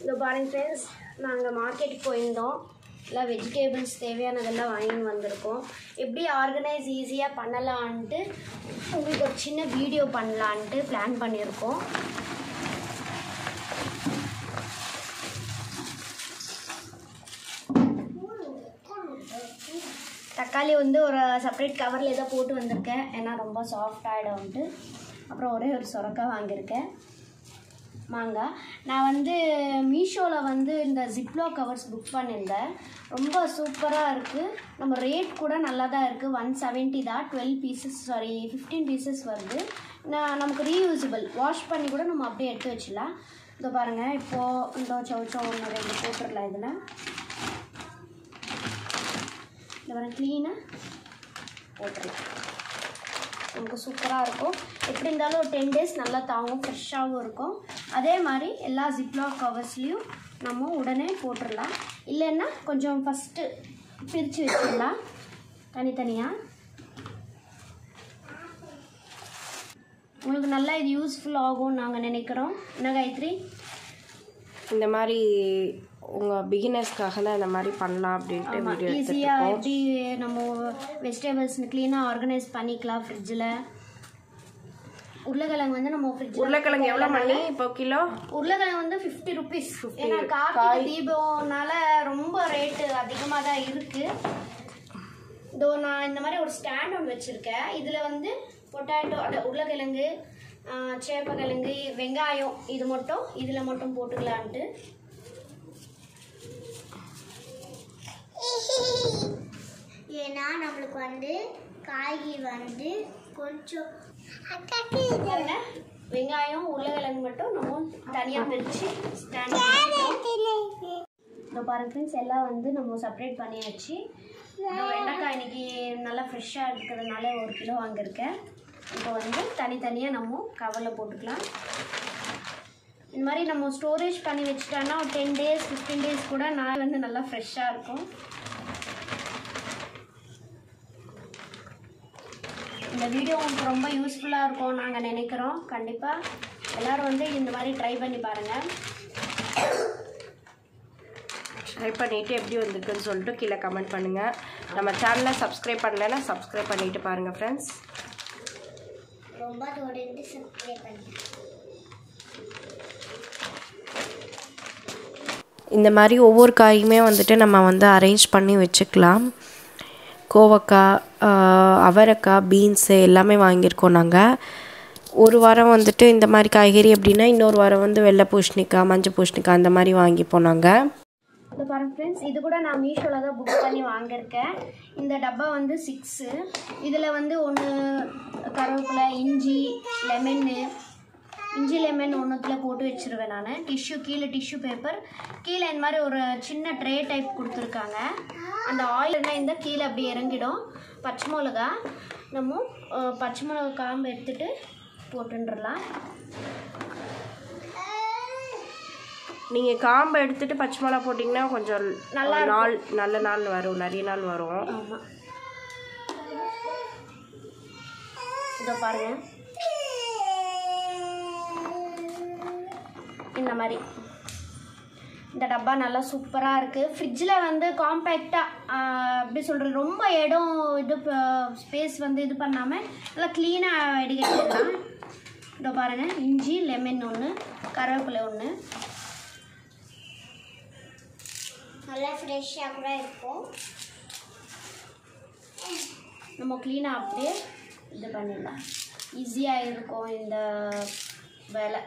இந்த பாருங்க ஃப்ரெண்ட்ஸ் நாங்கள் மார்க்கெட்டுக்கு போயிருந்தோம் எல்லாம் வெஜிடேபிள்ஸ் தேவையானதெல்லாம் வாங்கின்னு வந்திருக்கோம் எப்படி ஆர்கனைஸ் ஈஸியாக பண்ணலான்ட்டு உங்களுக்கு ஒரு சின்ன வீடியோ பண்ணலான்ட்டு பிளான் பண்ணியிருக்கோம் தக்காளி வந்து ஒரு செப்பரேட் கவரில் ஏதோ போட்டு வந்திருக்கேன் ஏன்னா ரொம்ப சாஃப்ட் ஆகிடும்ட்டு அப்புறம் ஒரே ஒரு சுரக்காய் வாங்கியிருக்கேன் மாங்காய் நான் வந்து மீஷோவில் வந்து இந்த ஜிப்லோ கவர்ஸ் புக் பண்ணியிருந்தேன் ரொம்ப சூப்பராக இருக்குது நம்ம ரேட் கூட நல்லா தான் இருக்குது ஒன் செவன்ட்டி தான் twelve pieces sorry fifteen pieces வருது நான் நமக்கு ரீயூசபிள் வாஷ் பண்ணி கூட நம்ம அப்படியே எடுத்து வச்சிடலாம் இதோ பாருங்கள் இப்போது இந்த சவுச்சோ ஒன்று ரெண்டு போட்டுடலாம் இதில் இந்த பாருங்க க்ளீனாக போட்டுடலாம் நமக்கு சூப்பராக இருக்கும் எப்படி இருந்தாலும் ஒரு டென் டேஸ் நல்லா தாங்கும் ஃப்ரெஷ்ஷாகவும் இருக்கும் அதே மாதிரி எல்லா ஜிப்லாக் கவர்ஸ்லேயும் நம்ம உடனே போட்டுடலாம் இல்லைன்னா கொஞ்சம் ஃபஸ்ட்டு பிரித்து வச்சிடலாம் தனித்தனியாக உங்களுக்கு நல்லா இது யூஸ்ஃபுல் ஆகும்னு நாங்கள் நினைக்கிறோம் என்ன காயத்ரி இந்த மாதிரி உங்கள் பிகினர்ஸ்க்காக தான் இந்த மாதிரி பண்ணலாம் அப்படின்ட்டு ஆமாம் வீடியோ ஈஸியாக எப்படி நம்ம வெஜிடபிள்ஸ் க்ளீனாக ஆர்கனைஸ் பண்ணிக்கலாம் ஃப்ரிட்ஜில் உருளைக்கிழங்கு வந்து நம்ம ஃப்ரிட்ஜில் உருளைக்கிழங்கு எவ்வளோ மணி இப்போ கிலோ உருளைக்கிழங்கு வந்து ஃபிஃப்டி ருபீஸ் ஏன்னா கார்த்திகை தீபம்னால ரொம்ப ரேட்டு அதிகமாக தான் இருக்கு இதோ நான் இந்த மாதிரி ஒரு ஸ்டாண்ட் ஒன்று வச்சுருக்கேன் இதில் வந்து பொட்டாட்டோ அந்த உருளைக்கிழங்கு ஆ, சேப்பக்கிழங்கு வெங்காயம் இது மட்டும் இதில் மட்டும் போட்டுக்கலான்ட்டு ஏன்னா நம்மளுக்கு வந்து காய்கறி வந்து கொஞ்சம் பாருங்க, வெங்காயம் உருளைக்கிழங்கு மட்டும் நம்ம தனியாக பிரித்து ஸ்டாண்ட் இதோ பாருங்க ஃப்ரெண்ட்ஸ் எல்லாம் வந்து நம்ம செப்பரேட் பண்ணியாச்சு இந்த வெண்டைக்காய் இன்னைக்கு நல்லா ஃப்ரெஷ்ஷாக இருக்கிறதுனால ஒரு கிலோ வாங்கியிருக்கேன் இப்போ வந்து தனித்தனியாக நம்ம கவரில் போட்டுக்கலாம் இந்த மாதிரி நம்ம ஸ்டோரேஜ் பண்ணி வச்சுட்டோன்னா ஒரு டென் டேஸ் ஃபிஃப்டீன் டேஸ் கூட நாள் வந்து நல்லா ஃப்ரெஷ்ஷாக இருக்கும் இந்த வீடியோ உங்களுக்கு ரொம்ப யூஸ்ஃபுல்லாக இருக்கும் நாங்கள் நினைக்கிறோம் கண்டிப்பாக எல்லோரும் வந்து இந்த மாதிரி ட்ரை பண்ணி பாருங்கள் ட்ரை பண்ணிவிட்டு எப்படி வந்திருக்குன்னு சொல்லிட்டு கீழே கமெண்ட் பண்ணுங்கள் நம்ம சேனலை சப்ஸ்கிரைப் பண்ணலைன்னா சப்ஸ்கிரைப் பண்ணிட்டு பாருங்கள் ஃப்ரெண்ட்ஸ் ரொம்ப தொடர்ந்து சப்ஸ்கிரைப் பண்ணுங்க இந்த மாதிரி ஒவ்வொரு காயுமே வந்துட்டு நம்ம வந்து அரேஞ்ச் பண்ணி வச்சுக்கலாம் கோவக்காய் ஆஹ், அவரைக்காய் பீன்ஸு எல்லாமே வாங்கியிருக்கோம் நாங்கள் ஒரு வாரம் வந்துட்டு இந்த மாதிரி காய்கறி அப்படின்னா இன்னொரு வாரம் வந்து வெள்ளை பூஷணிக்காய் மஞ்சள் பூஷணிக்காய் அந்த மாதிரி வாங்கிப்போம் நாங்கள் இது பாருங்க ஃப்ரெண்ட்ஸ் இது கூட நான் மீஷோவில் தான் புக் பண்ணி வாங்கியிருக்கேன் இந்த டப்பா வந்து சிக்ஸு இதில் வந்து ஒன்று கருவேப்பிலை இஞ்சி லெமன்னு இஞ்சி லெமன் ஒன்றுத்தில் போட்டு வச்சுருவேன் நான் டிஷ்யூ கீழே டிஷ்யூ பேப்பர் கீழே இந்த மாதிரி ஒரு சின்ன ட்ரே டைப் கொடுத்துருக்காங்க அந்த ஆயில்னா இந்த கீழே அப்படி இறங்கிடும் பச்சை மிளகா நம்ம அஹ், பச்சை மிளகா காம்பு எடுத்துட்டு போட்டுன்றலாம் நீங்கள் காம்பை எடுத்துட்டு பச்சை மிளகா போட்டிங்கன்னா கொஞ்சம் நல்லா நாள் நல்ல நாள் வரும் நிறைய நாள் வரும் ஆமாம் இதோ பாருங்க இந்த மாதிரி இந்த டப்பா நல்லா சூப்பராக இருக்குது ஃப்ரிட்ஜில் வந்து காம்பேக்டாக எப்படி சொல்கிறது ரொம்ப இடம் இது ஸ்பேஸ் வந்து இது பண்ணாமல் நல்லா க்ளீனாக எடுக்கலாம் இதோ பாருங்கள் இஞ்சி லெமன் ஒன்று கருவேப்பிலை ஒன்று நல்லா ஃப்ரெஷ்ஷாக கூட இருக்கும் நம்ம க்ளீனாக அப்படியே இது பண்ணிடலாம் ஈஸியாக இருக்கும் இந்த வேலை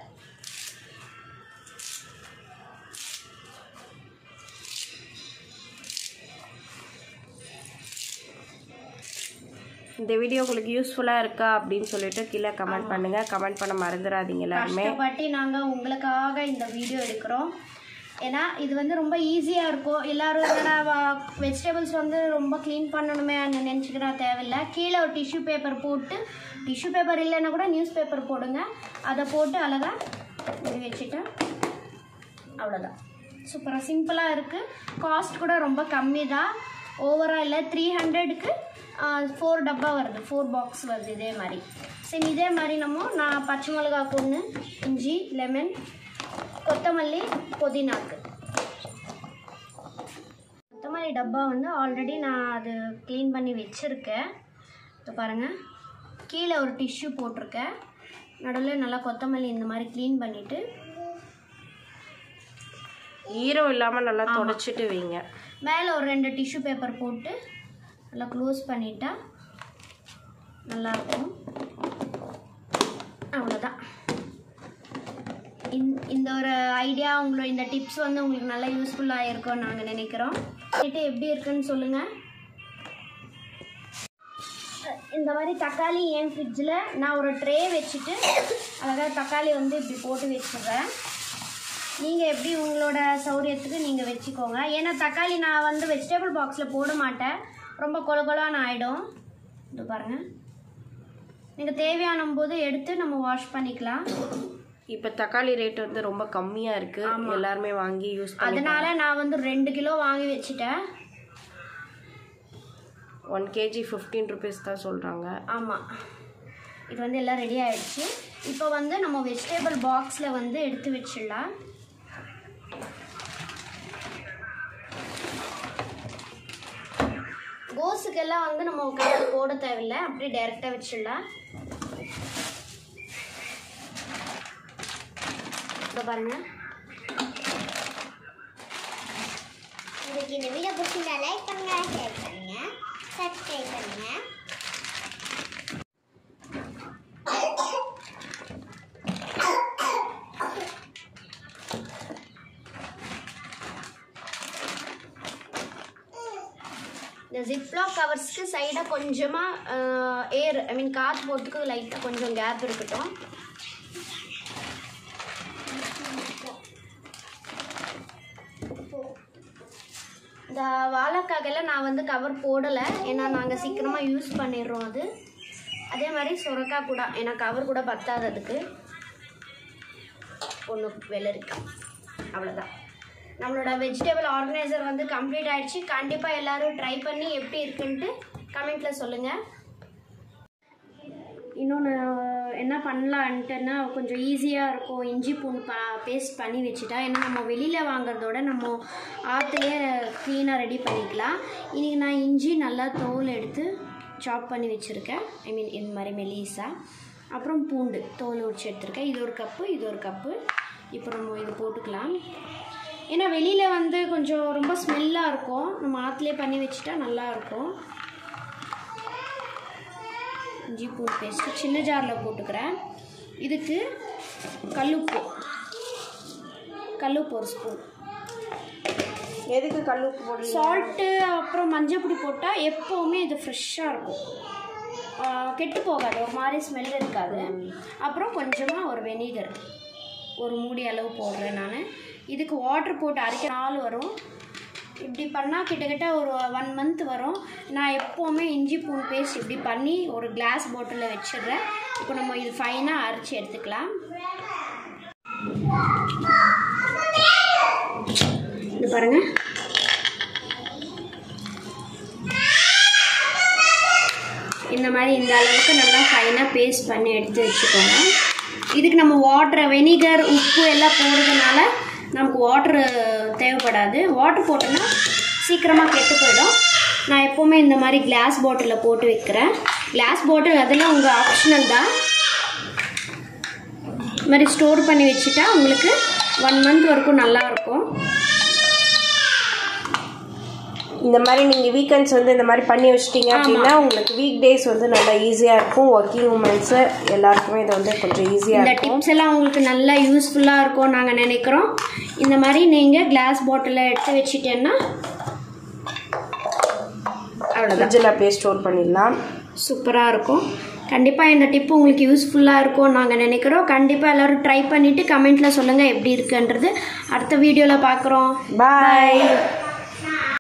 இந்த வீடியோ உங்களுக்கு யூஸ்ஃபுல்லாக இருக்கா அப்படின்னு சொல்லிட்டு கீழே கமெண்ட் பண்ணுங்கள் கமெண்ட் பண்ண மறந்துடாதீங்க எல்லாருமே கஷ்டப்பட்டு நாங்கள் உங்களுக்காக இந்த வீடியோ எடுக்கிறோம் ஏன்னா இது வந்து ரொம்ப ஈஸியாக இருக்கும் எல்லோரும் என்னடா வெஜிடபிள்ஸ் வந்து ரொம்ப க்ளீன் பண்ணணுமே நினச்சிக்கிறா தேவையில்லை கீழே ஒரு டிஷ்யூ பேப்பர் போட்டு டிஷ்யூ பேப்பர் இல்லைன்னா கூட நியூஸ் பேப்பர் போடுங்க அதை போட்டு அழகாக இப்படி வச்சுட்டா அவ்வளோதான் சூப்பராக சிம்பிளாக இருக்குது காஸ்ட் கூட ரொம்ப கம்மி தான் ஓவராக இல்லை த்ரீ ஹண்ட்ரடுக்கு ஃபோர் டப்பா வருது ஃபோர் பாக்ஸ் வருது இதே மாதிரி சரி இதே மாதிரி நம்ம நான் பச்சை மிளகா கொன்று இஞ்சி லெமன் கொத்தமல்லி புதினாக்கு கொத்தமல்லி டப்பா வந்து ஆல்ரெடி நான் அது க்ளீன் பண்ணி வச்சுருக்கேன் இப்போ பாருங்கள் கீழே ஒரு டிஷ்யூ போட்டிருக்கேன் நடுவில் நல்லா கொத்தமல்லி இந்த மாதிரி க்ளீன் பண்ணிவிட்டு ஈரம் இல்லாமல் நல்லா தொடச்சிட்டு வைங்க மேலே ஒரு ரெண்டு டிஷ்யூ பேப்பர் போட்டு நல்லா க்ளோஸ் பண்ணிட்டா நல்லாயிருக்கும் அவ்வளோதான் இந் இந்த ஒரு ஐடியா உங்களோட இந்த டிப்ஸ் வந்து உங்களுக்கு நல்லா யூஸ்ஃபுல்லாக இருக்கும்னு நாங்கள் நினைக்கிறோம் கேட்டு எப்படி இருக்குன்னு சொல்லுங்கள் இந்த மாதிரி தக்காளி என் ஃப்ரிட்ஜில் நான் ஒரு ட்ரே வச்சுட்டு அழகாக தக்காளி வந்து இப்படி போட்டு வச்சிடுறேன் நீங்கள் எப்படி உங்களோட சௌரியத்துக்கு நீங்கள் வச்சுக்கோங்க ஏன்னா தக்காளி நான் வந்து வெஜிடபிள் பாக்ஸில் போட மாட்டேன் ரொம்ப கொல கொலான்னு ஆகிடும் இது பாருங்கள் நீங்கள் தேவையான போது எடுத்து நம்ம வாஷ் பண்ணிக்கலாம் இப்போ தக்காளி ரேட் வந்து ரொம்ப கம்மியாக இருக்குது எல்லாருமே வாங்கி யூஸ் பண்ணி அதனால நான் வந்து ரெண்டு கிலோ வாங்கி வச்சுட்டேன் ஒன் கேஜி ஃபிஃப்டீன் ருபீஸ் தான் சொல்கிறாங்க ஆமாம் இது வந்து எல்லாம் ரெடி ஆயிடுச்சு இப்போ வந்து நம்ம வெஜிடபிள் பாக்ஸில் வந்து எடுத்து வச்சிடலாம் கோஸுக்கெல்லாம் வந்து நம்ம கலர் போட தேவையில்லை அப்படியே டைரெக்டாக வச்சிடலாம் இப்போ பாருங்க உங்களுக்கு இந்த வீடியோ பிடிச்சிருந்தா லைக் பண்ணுங்க ஷேர் பண்ணுங்க சப்ஸ்கிரைப் பண்ணுங்க இந்த ஜிப்லாக் கவர்ஸ்க்கு சைடாக கொஞ்சமாக ஏர் ஐ மீன் காற்று போகிறதுக்கு லைட்டாக கொஞ்சம் கேப் இருக்கட்டும் இந்த வாழைக்காக்கெல்லாம் நான் வந்து கவர் போடலை ஏன்னா நாங்கள் சீக்கிரமாக யூஸ் பண்ணிடுறோம் அது அதே மாதிரி சுரக்காய் கூட ஏன்னா கவர் கூட பத்தாது அதுக்கு ஒன்று வெள்ளரிக்காய் அவ்வளோதான் நம்மளோட வெஜிடபிள் ஆர்கனைசர் வந்து கம்ப்ளீட் ஆயிடுச்சு கண்டிப்பாக எல்லாரும் ட்ரை பண்ணி எப்படி இருக்குன்ட்டு கமெண்ட்டில் சொல்லுங்கள் இன்னொன்று என்ன பண்ணலான்ட்டுன்னா கொஞ்சம் ஈஸியாக இருக்கும் இஞ்சி பூண்டு பா பேஸ்ட் பண்ணி வச்சுட்டா ஏன்னா நம்ம வெளியில் வாங்குறதோட நம்ம ஆற்றுலேயே க்ளீனாக ரெடி பண்ணிக்கலாம் இன்றைக்கி நான் இஞ்சி நல்லா தோல் எடுத்து சாப் பண்ணி வச்சுருக்கேன் ஐ மீன் இந்த மாதிரி மெலிசா அப்புறம் பூண்டு தோல் உரிச்சு எடுத்திருக்கேன் இது ஒரு கப்பு இது ஒரு கப்பு இப்போ நம்ம இது போட்டுக்கலாம் ஏன்னா வெளியில் வந்து கொஞ்சம் ரொம்ப ஸ்மெல்லாக இருக்கும் நம்ம ஆற்றுலேயே பண்ணி வச்சுட்டா நல்லாயிருக்கும் இஞ்சி பூண்டு பேஸ்ட்டு சின்ன ஜாரில் போட்டுக்கிறேன் இதுக்கு கல்லுப்பு கல்லுப்பு ஒரு ஸ்பூன் எதுக்கு கல் உப்பு போடுறீங்க சால்ட்டு அப்புறம் மஞ்சள் பொடி போட்டால் எப்போவுமே இது ஃப்ரெஷ்ஷாக இருக்கும் ஆஹ் கெட்டு போகாது ஒரு மாதிரி ஸ்மெல் இருக்காது அப்புறம் கொஞ்சமாக ஒரு வெனிகர் ஒரு மூடி அளவு போடுறேன் நான் இதுக்கு வாட்டர் போட்டு அரைக்க நாள் வரும் இப்படி பண்ணால் கிட்டத்தட்ட ஒரு ஒன் மந்த் வரும் நான் எப்போவுமே இஞ்சி பூண்டு பேஸ்ட் இப்படி பண்ணி ஒரு கிளாஸ் பாட்டிலில் வச்சிடுறேன் இப்போ நம்ம இது ஃபைனாக அரைச்சி எடுத்துக்கலாம் இது பாருங்கள் இந்த மாதிரி இந்த அளவுக்கு நல்லா ஃபைனாக பேஸ்ட் பண்ணி எடுத்து வச்சுக்கோங்க இதுக்கு நம்ம வாட்டர் வெனிகர் உப்பு எல்லாம் போடுறதுனால நமக்கு வாட்ரு தேவைப்படாது வாட்டர் போட்டோன்னா சீக்கிரமாக கெட்டு போயிடும் நான் எப்போவுமே இந்த மாதிரி கிளாஸ் பாட்டிலில் போட்டு வைக்கிறேன் கிளாஸ் பாட்டில் அதெல்லாம் உங்கள் ஆப்ஷனல் தான் இது மாதிரி ஸ்டோர் பண்ணி வச்சுட்டா உங்களுக்கு ஒன் மந்த் வரைக்கும் நல்லாயிருக்கும் இந்த மாதிரி நீங்கள் வீக்கெண்ட்ஸ் வந்து இந்த மாதிரி பண்ணி வச்சிட்டீங்க அப்படின்னா உங்களுக்கு வீக் டேஸ் வந்து நல்லா ஈஸியாக இருக்கும் ஒர்க்கிங் உமன்ஸு எல்லாருக்குமே இது வந்து கொஞ்சம் ஈஸியாக இந்த இருக்கும் டிப்ஸ் எல்லாம் உங்களுக்கு நல்லா யூஸ்ஃபுல்லாக இருக்கும் நாங்கள் நினைக்கிறோம் இந்த மாதிரி நீங்கள் கிளாஸ் பாட்டிலில் எடுத்து வச்சிட்டேன்னா அவ்வளோதான் ஃப்ரிட்ஜில் அப்படியே ஸ்டோர் பண்ணிடலாம் சூப்பராக இருக்கும் கண்டிப்பாக இந்த டிப்பு உங்களுக்கு யூஸ்ஃபுல்லாக இருக்கும் நாங்கள் நினைக்கிறோம் கண்டிப்பாக எல்லோரும் ட்ரை பண்ணிவிட்டு கமெண்ட்டில் சொல்லுங்கள் எப்படி இருக்குன்றது அடுத்த வீடியோவில் பார்க்குறோம் பாய்